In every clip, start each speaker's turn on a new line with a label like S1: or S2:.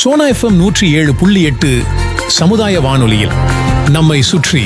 S1: Sona FM நூற்றி ஏழு புள்ளி எட்டு சமுதாய வானொலியில் நம்மை சுற்றி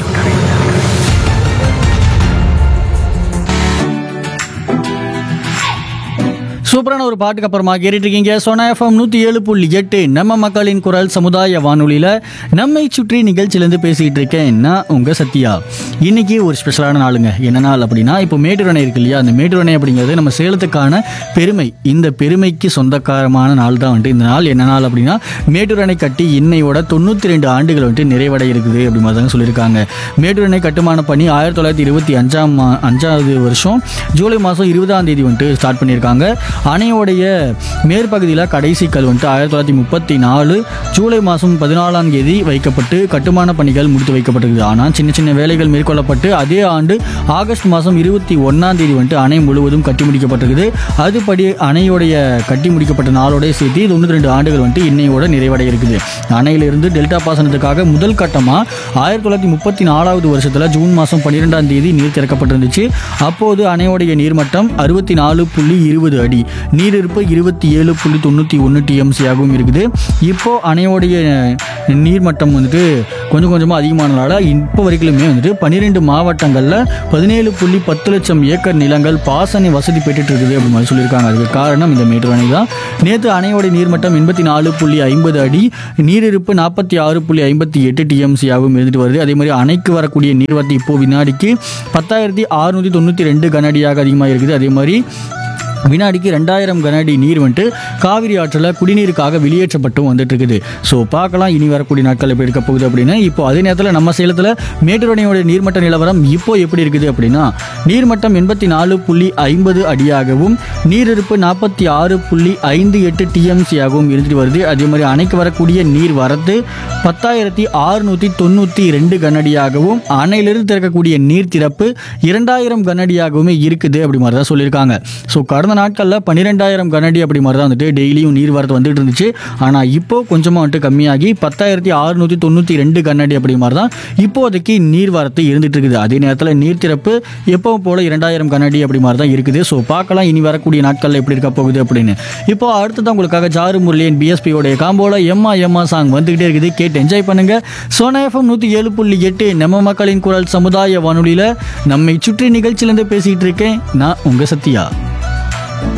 S2: சூப்பரான ஒரு பாட்டுக்கு அப்புறமா கேட்டுட்டு இருக்கீங்க சோனா எஃப்எம் நூற்றி ஏழு புள்ளி எட்டு நம்ம மக்களின் குரல் சமுதாய வானொலியில் நம்மை சுற்றி நிகழ்ச்சியிலேருந்து பேசிகிட்டு இருக்கேன் நான் உங்கள் சத்யா இன்னைக்கு ஒரு ஸ்பெஷலான நாளுங்க என்ன நாள் அப்படின்னா இப்போ மேட்டூர் அணை இருக்கு இல்லையா அந்த மேட்டூர் அணை அப்படிங்கிறது நம்ம சேலத்துக்கான பெருமை இந்த பெருமைக்கு சொந்தக்காரமான நாள் தான் வந்துட்டு இந்த நாள் என்ன நாள் அப்படின்னா மேட்டூர் அணை கட்டி இன்னையோட தொண்ணூற்றி ரெண்டு ஆண்டுகள் வந்துட்டு நிறைவடைய இருக்குது அப்படி மாதிரி தாங்க சொல்லியிருக்காங்க மேட்டூர் அணை கட்டுமான பணி ஆயிரத்தி தொள்ளாயிரத்தி இருபத்தி அஞ்சாம் மா- அஞ்சாவது வருஷம் ஜூலை மாதம் இருபதாம் தேதி வந்துட்டு ஸ்டார்ட் பண்ணியிருக்காங்க அணையோடைய மேற்பகுதியில் கடைசி கல் வந்துட்டு ஆயிரத்தி தொள்ளாயிரத்தி முப்பத்தி நாலு ஜூலை மாதம் பதினாலாம் தேதி வைக்கப்பட்டு கட்டுமான பணிகள் முடித்து வைக்கப்பட்டிருக்குது ஆனால் சின்ன சின்ன வேலைகள் மேற்கொள்ளப்பட்டு அதே ஆண்டு ஆகஸ்ட் மாதம் இருபத்தி ஒன்றாம் தேதி வந்துட்டு அணை முழுவதும் கட்டி முடிக்கப்பட்டிருக்குது அதுபடி அணையோடைய கட்டி முடிக்கப்பட்ட நாளோட சேர்த்து தொண்ணூற்றி ரெண்டு ஆண்டுகள் வந்துட்டு இன்னையோட நிறைவடைய இருக்குது அணையிலிருந்து டெல்டா பாசனத்துக்காக முதல் கட்டமாக ஆயிரத்தி தொள்ளாயிரத்தி முப்பத்தி நாலாவது வருஷத்தில் ஜூன் மாதம் பன்னிரெண்டாம் தேதி நீர் திறக்கப்பட்டிருந்துச்சு அப்போது அணையோடைய நீர்மட்டம் அறுபத்தி நாலு புள்ளி இருபது அடி நீரிருப்பு இருபத்தி ஏழு புள்ளி தொண்ணூற்றி ஒன்று டிஎம்சியாகவும் இருக்குது இப்போ அணையோடைய நீர்மட்டம் வந்துட்டு கொஞ்சம் கொஞ்சமாக அதிகமானதால இப்போ வரைக்குமே வந்துட்டு பன்னிரெண்டு மாவட்டங்களில் பதினேழு புள்ளி பத்து லட்சம் ஏக்கர் நிலங்கள் பாசன வசதி பெற்றுட்டு இருக்குது அப்படி மாதிரி சொல்லியிருக்காங்க அதுக்கு காரணம் இந்த மேட்டூர் அணை தான் நேற்று அணையோட நீர்மட்டம் எண்பத்தி நாலு புள்ளி ஐம்பது அடி நீரிருப்பு நாற்பத்தி ஆறு புள்ளி ஐம்பத்தி எட்டு டிஎம்சியாகவும் இருந்துட்டு வருது அதே மாதிரி அணைக்கு வரக்கூடிய நீர்வரத்து இப்போ வினாடிக்கு பத்தாயிரத்தி அறுநூற்றி தொண்ணூற்றி ரெண்டு கனஅடியாக அதிகமாக இருக்குது அதே மாதிரி வினாடிக்கு ரெண்டாயிரம் கனஅடி நீர் வந்துட்டு காவிரி ஆற்றில் குடிநீருக்காக வெளியேற்றப்பட்டும் வந்துட்டு இருக்குது ஸோ பார்க்கலாம் இனி வரக்கூடிய நாட்கள் எப்படி இருக்க போகுது அப்படின்னு இப்போ அதே நேரத்தில் நம்ம சேலத்தில் மேட்டூர் அணையோட நீர்மட்ட நிலவரம் இப்போ எப்படி இருக்குது அப்படின்னா நீர்மட்டம் எண்பத்தி நாலு புள்ளி ஐம்பது அடியாகவும் நீரிருப்பு நாற்பத்தி ஆறு புள்ளி ஐந்து எட்டு டிஎம்சியாகவும் இருந்துட்டு வருது அதே மாதிரி அணைக்கு வரக்கூடிய நீர் வரத்து பத்தாயிரத்தி ஆறுநூற்றி தொண்ணூற்றி ரெண்டு கனஅடியாகவும் அணையிலிருந்து திறக்கக்கூடிய நீர் திறப்பு இரண்டாயிரம் கனஅடியாகவுமே இருக்குது அப்படி மாதிரி தான் சொல்லியிருக்காங்க ஸோ கடந்த நாட்களில் பன்னிரெண்டாயிரம் கனஅடி அப்படி மாதிரி தான் வந்துட்டு டெய்லியும் நீர் வரத்து வந்துட்டு இருந்துச்சு ஆனால் இப்போ கொஞ்சமாக வந்துட்டு கம்மியாகி பத்தாயிரத்தி அறுநூற்றி தொண்ணூற்றி ரெண்டு கனஅடி அப்படி மாதிரி தான் இப்போதைக்கு நீர் வரத்து இருந்துட்டு இருக்குது அதே நேரத்தில் நீர் திறப்பு எப்பவும் போல இரண்டாயிரம் கனஅடி அப்படி மாதிரி தான் இருக்குது ஸோ பார்க்கலாம் இனி வரக்கூடிய நாட்களில் எப்படி இருக்க போகுது அப்படின்னு இப்போ அடுத்ததான் உங்களுக்காக ஜாரு முரளியன் பிஎஸ்பியோடைய காம்போல எம்மா எம்மா சாங் வந்துகிட்டே இருக்குது கேட்டு என்ஜாய் பண்ணுங்க சோனா எஃப்எம் நூற்றி ஏழு புள்ளி எட்டு நம்ம மக்களின் குரல் சமுதாய வானொலியில் நம்மை சுற்றி நிகழ்ச்சியிலேருந்து பேசிகிட்டு இருக்கேன் நான் உங்கள் சத்யா